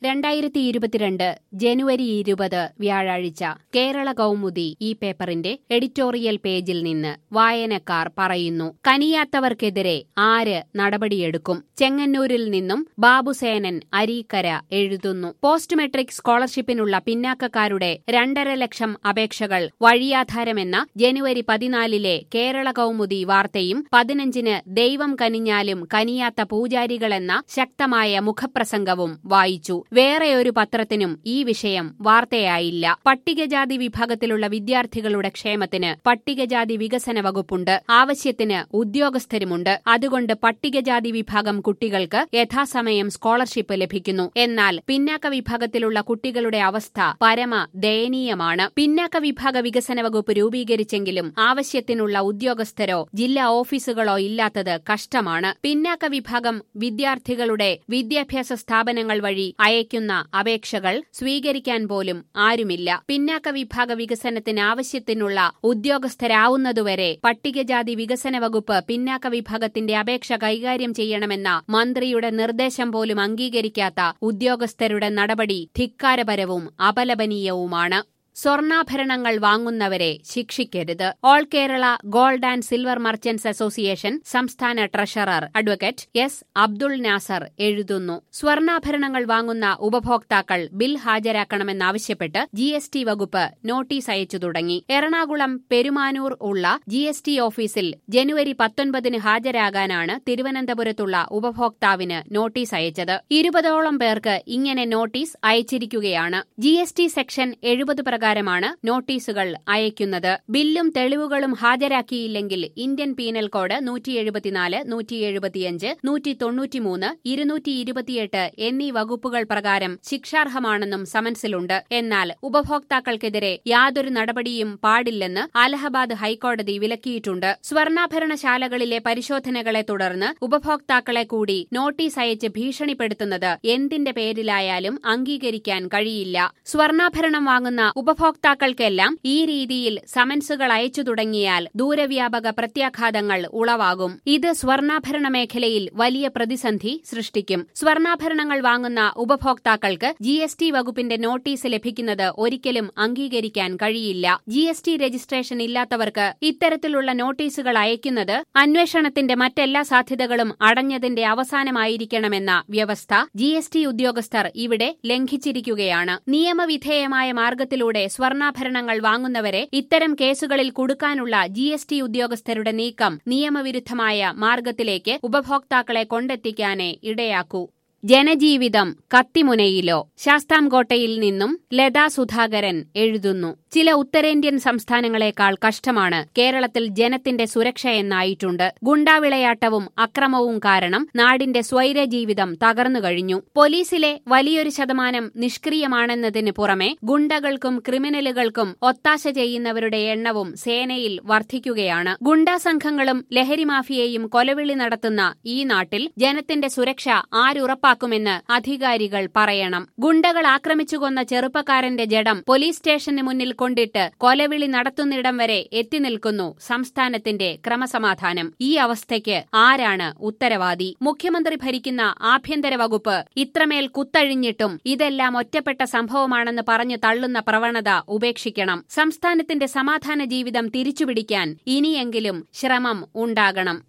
രണ്ടായിരത്തി ഇരുപത്തിരണ്ട് ജനുവരി ഇരുപത് വ്യാഴാഴ്ച കേരള കൗമുദി ഈ പേപ്പറിന്റെ എഡിറ്റോറിയൽ പേജിൽ നിന്ന് വായനക്കാർ പറയുന്നു കനിയാത്തവർക്കെതിരെ ആര് നടപടിയെടുക്കും ചെങ്ങന്നൂരിൽ നിന്നും ബാബുസേനൻ അരീക്കര എഴുതുന്നു പോസ്റ്റ് മെട്രിക് സ്കോളർഷിപ്പിനുള്ള പിന്നാക്കക്കാരുടെ രണ്ടര ലക്ഷം അപേക്ഷകൾ വഴിയാധാരമെന്ന ജനുവരി പതിനാലിലെ കേരള കൗമുദി വാർത്തയും പതിനഞ്ചിന് ദൈവം കനിഞ്ഞാലും കനിയാത്ത പൂജാരികളെന്ന ശക്തമായ മുഖപ്രസംഗവും വായിച്ചു വേറെ ഒരു പത്രത്തിനും ഈ വിഷയം വാർത്തയായില്ല പട്ടികജാതി വിഭാഗത്തിലുള്ള വിദ്യാർത്ഥികളുടെ ക്ഷേമത്തിന് പട്ടികജാതി വികസന വകുപ്പുണ്ട് ആവശ്യത്തിന് ഉദ്യോഗസ്ഥരുമുണ്ട് അതുകൊണ്ട് പട്ടികജാതി വിഭാഗം കുട്ടികൾക്ക് യഥാസമയം സ്കോളർഷിപ്പ് ലഭിക്കുന്നു എന്നാൽ പിന്നാക്ക വിഭാഗത്തിലുള്ള കുട്ടികളുടെ അവസ്ഥ പരമ ദയനീയമാണ് പിന്നാക്ക വിഭാഗ വികസന വകുപ്പ് രൂപീകരിച്ചെങ്കിലും ആവശ്യത്തിനുള്ള ഉദ്യോഗസ്ഥരോ ജില്ലാ ഓഫീസുകളോ ഇല്ലാത്തത് കഷ്ടമാണ് പിന്നാക്ക വിഭാഗം വിദ്യാർത്ഥികളുടെ വിദ്യാഭ്യാസ സ്ഥാപനങ്ങൾ വഴി അയക്കുന്ന അപേക്ഷകൾ സ്വീകരിക്കാൻ പോലും ആരുമില്ല പിന്നാക്ക വിഭാഗ വികസനത്തിന് ആവശ്യത്തിനുള്ള ഉദ്യോഗസ്ഥരാവുന്നതുവരെ പട്ടികജാതി വികസന വകുപ്പ് പിന്നാക്ക വിഭാഗത്തിന്റെ അപേക്ഷ കൈകാര്യം ചെയ്യണമെന്ന മന്ത്രിയുടെ നിർദ്ദേശം പോലും അംഗീകരിക്കാത്ത ഉദ്യോഗസ്ഥരുടെ നടപടി ധിക്കാരപരവും അപലപനീയവുമാണ് സ്വർണ്ണാഭരണങ്ങൾ വാങ്ങുന്നവരെ ശിക്ഷിക്കരുത് all Kerala gold and silver merchants association സംസ്ഥാന treasurer advocate S Abdul Nasar എഴുതുന്നു സ്വർണ്ണാഭരണങ്ങൾ വാങ്ങുന്ന ഉപഭോക്താക്കൾ ബിൽ ഹാജരാക്കണമെന്നാവശ്യപ്പെട്ട് ജി എസ് ടി വകുപ്പ് നോട്ടീസ് അയച്ചു തുടങ്ങി എറണാകുളം പെരുമാനൂർ ഉള്ള ജി എസ് ടി ഓഫീസിൽ ജനുവരി പത്തൊൻപതിന് ഹാജരാകാനാണ് തിരുവനന്തപുരത്തുള്ള ഉപഭോക്താവിന് നോട്ടീസ് അയച്ചത് ഇരുപതോളം പേർക്ക് ഇങ്ങനെ നോട്ടീസ് അയച്ചിരിക്കുകയാണ് ജി എസ് ടി സെക്ഷൻ എഴുപത് പ്രകാരമാണ് നോട്ടീസുകൾ അയക്കുന്നത് ബില്ലും തെളിവുകളും ഹാജരാക്കിയില്ലെങ്കിൽ ഇന്ത്യൻ പീനൽ കോഡ് നൂറ്റി എഴുപത്തിനാല് നൂറ്റി എഴുപത്തിയഞ്ച് നൂറ്റി തൊണ്ണൂറ്റിമൂന്ന് ഇരുന്നൂറ്റി ഇരുപത്തിയെട്ട് എന്നീ വകുപ്പുകൾ പ്രകാരം ശിക്ഷാർഹമാണെന്നും സമൻസിലുണ്ട് എന്നാൽ ഉപഭോക്താക്കൾക്കെതിരെ യാതൊരു നടപടിയും പാടില്ലെന്ന് അലഹബാദ് ഹൈക്കോടതി വിലക്കിയിട്ടുണ്ട് സ്വർണ്ണാഭരണശാലകളിലെ പരിശോധനകളെ തുടർന്ന് ഉപഭോക്താക്കളെ കൂടി നോട്ടീസ് അയച്ച് ഭീഷണിപ്പെടുത്തുന്നത് എന്തിന്റെ പേരിലായാലും അംഗീകരിക്കാൻ കഴിയില്ല സ്വർണ്ണാഭരണം വാങ്ങുന്ന ഉപഭോക്താക്കൾക്കെല്ലാം ഈ രീതിയിൽ സമൻസുകൾ അയച്ചു തുടങ്ങിയാൽ ദൂരവ്യാപക പ്രത്യാഘാതങ്ങൾ ഉളവാകും ഇത് സ്വർണ്ണാഭരണ മേഖലയിൽ വലിയ പ്രതിസന്ധി സൃഷ്ടിക്കും സ്വർണ്ണാഭരണങ്ങൾ വാങ്ങുന്ന ഉപഭോക്താക്കൾക്ക് ജി എസ് ടി വകുപ്പിന്റെ നോട്ടീസ് ലഭിക്കുന്നത് ഒരിക്കലും അംഗീകരിക്കാൻ കഴിയില്ല ജി എസ് ടി രജിസ്ട്രേഷൻ ഇല്ലാത്തവർക്ക് ഇത്തരത്തിലുള്ള നോട്ടീസുകൾ അയക്കുന്നത് അന്വേഷണത്തിന്റെ മറ്റെല്ലാ സാധ്യതകളും അടഞ്ഞതിന്റെ അവസാനമായിരിക്കണമെന്ന വ്യവസ്ഥ ജി എസ് ടി ഉദ്യോഗസ്ഥർ ഇവിടെ ലംഘിച്ചിരിക്കുകയാണ് നിയമവിധേയമായ മാർഗത്തിലൂടെ സ്വർണ്ണാഭരണങ്ങൾ വാങ്ങുന്നവരെ ഇത്തരം കേസുകളിൽ കുടുക്കാനുള്ള ജി എസ് ടി ഉദ്യോഗസ്ഥരുടെ നീക്കം നിയമവിരുദ്ധമായ മാർഗത്തിലേക്ക് ഉപഭോക്താക്കളെ കൊണ്ടെത്തിക്കാനേ ഇടയാക്കൂ ജനജീവിതം കത്തിമുനയിലോ ശാസ്താംകോട്ടയിൽ നിന്നും ലതാ സുധാകരൻ എഴുതുന്നു ചില ഉത്തരേന്ത്യൻ സംസ്ഥാനങ്ങളെക്കാൾ കഷ്ടമാണ് കേരളത്തിൽ ജനത്തിന്റെ സുരക്ഷയെന്നായിട്ടുണ്ട് ഗുണ്ടാവിളയാട്ടവും അക്രമവും കാരണം നാടിന്റെ സ്വൈരജീവിതം തകർന്നു കഴിഞ്ഞു പോലീസിലെ വലിയൊരു ശതമാനം നിഷ്ക്രിയമാണെന്നതിന് പുറമെ ഗുണ്ടകൾക്കും ക്രിമിനലുകൾക്കും ഒത്താശ ചെയ്യുന്നവരുടെ എണ്ണവും സേനയിൽ വർദ്ധിക്കുകയാണ് ഗുണ്ടാ സംഘങ്ങളും ലഹരി മാഫിയയും കൊലവിളി നടത്തുന്ന ഈ നാട്ടിൽ ജനത്തിന്റെ സുരക്ഷ ആരുറപ്പാക്കുമെന്ന് അധികാരികൾ പറയണം ഗുണ്ടകൾ ആക്രമിച്ചു കൊന്ന ചെറുപ്പക്കാരന്റെ ജഡം പോലീസ് സ്റ്റേഷന് മുന്നിൽ കൊണ്ടിട്ട് കൊലവിളി നടത്തുന്നിടം വരെ എത്തി നിൽക്കുന്നു സംസ്ഥാനത്തിന്റെ ക്രമസമാധാനം ഈ അവസ്ഥയ്ക്ക് ആരാണ് ഉത്തരവാദി മുഖ്യമന്ത്രി ഭരിക്കുന്ന ആഭ്യന്തര വകുപ്പ് ഇത്രമേൽ കുത്തഴിഞ്ഞിട്ടും ഇതെല്ലാം ഒറ്റപ്പെട്ട സംഭവമാണെന്ന് പറഞ്ഞു തള്ളുന്ന പ്രവണത ഉപേക്ഷിക്കണം സംസ്ഥാനത്തിന്റെ സമാധാന ജീവിതം തിരിച്ചുപിടിക്കാൻ ഇനിയെങ്കിലും ശ്രമം ഉണ്ടാകണം